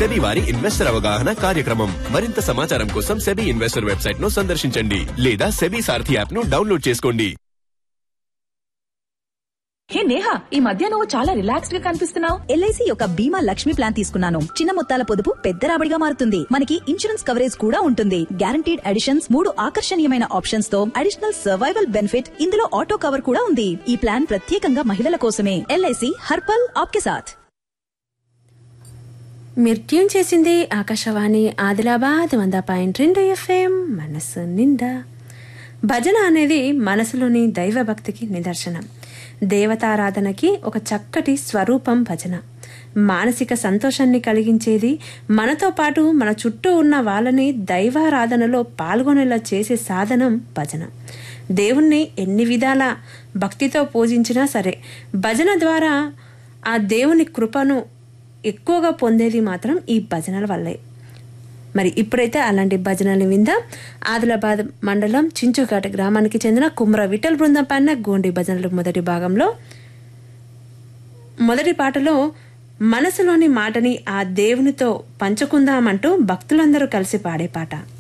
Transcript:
SEBI వారి investor అవగాహన కార్యక్రమం మరింత సమాచారం కోసం సెబీ ఇన్వెస్టర్ వెబ్సైట్ ను సందర్శించండి లేదా సెబీ సారథి యాప్ ను డౌన్లోడ్ చేసుకోండి హే నేహా ఈ మధ్య నువ్వు చాలా రిలాక్స్డ్ గా కనిపిస్తున్నావు ఎల్ఐసి యొక్క బీమా లక్ష్మి ప్లాన్ తీసుకున్నాను చిన్న మొత్తాల పొదుపు పెద్ద రాబడిగా మారుతుంది మనకి ఇన్సూరెన్స్ కవరేజ్ కూడా ఉంటుంది గ్యారంటీడ్ అడిషన్స్ మూడు ఆకర్షణీయమైన ఆప్షన్స్ తో అడిషనల్ సర్వైవల్ బెనిఫిట్ ఇందులో ఆటో కవర్ కూడా ఉంది ఈ ప్లాన్ ప్రత్యేకంగా మహిళల కోసమే ఎల్ఐసి హర్పల్ ఆప్కే సాథ్ మీరు ట్యూన్ చేసింది ఆకాశవాణి ఆదిలాబాద్ వంద పాయింట్ రెండు ఎఫ్ఎం మనసు నిండా భజన అనేది మనసులోని దైవభక్తికి నిదర్శనం దేవతారాధనకి ఒక చక్కటి స్వరూపం భజన మానసిక సంతోషాన్ని కలిగించేది మనతో పాటు మన చుట్టూ ఉన్న వాళ్ళని దైవారాధనలో పాల్గొనేలా చేసే సాధనం భజన దేవుణ్ణి ఎన్ని విధాల భక్తితో పూజించినా సరే భజన ద్వారా ఆ దేవుని కృపను ఎక్కువగా పొందేది మాత్రం ఈ భజనల వల్లే మరి ఇప్పుడైతే అలాంటి భజనలు విందాం ఆదిలాబాద్ మండలం చించుఘాట గ్రామానికి చెందిన కుమ్ర విఠల్ బృందం పైన గోండి భజనలు మొదటి భాగంలో మొదటి పాటలో మనసులోని మాటని ఆ దేవునితో పంచుకుందామంటూ భక్తులందరూ కలిసి పాడే పాట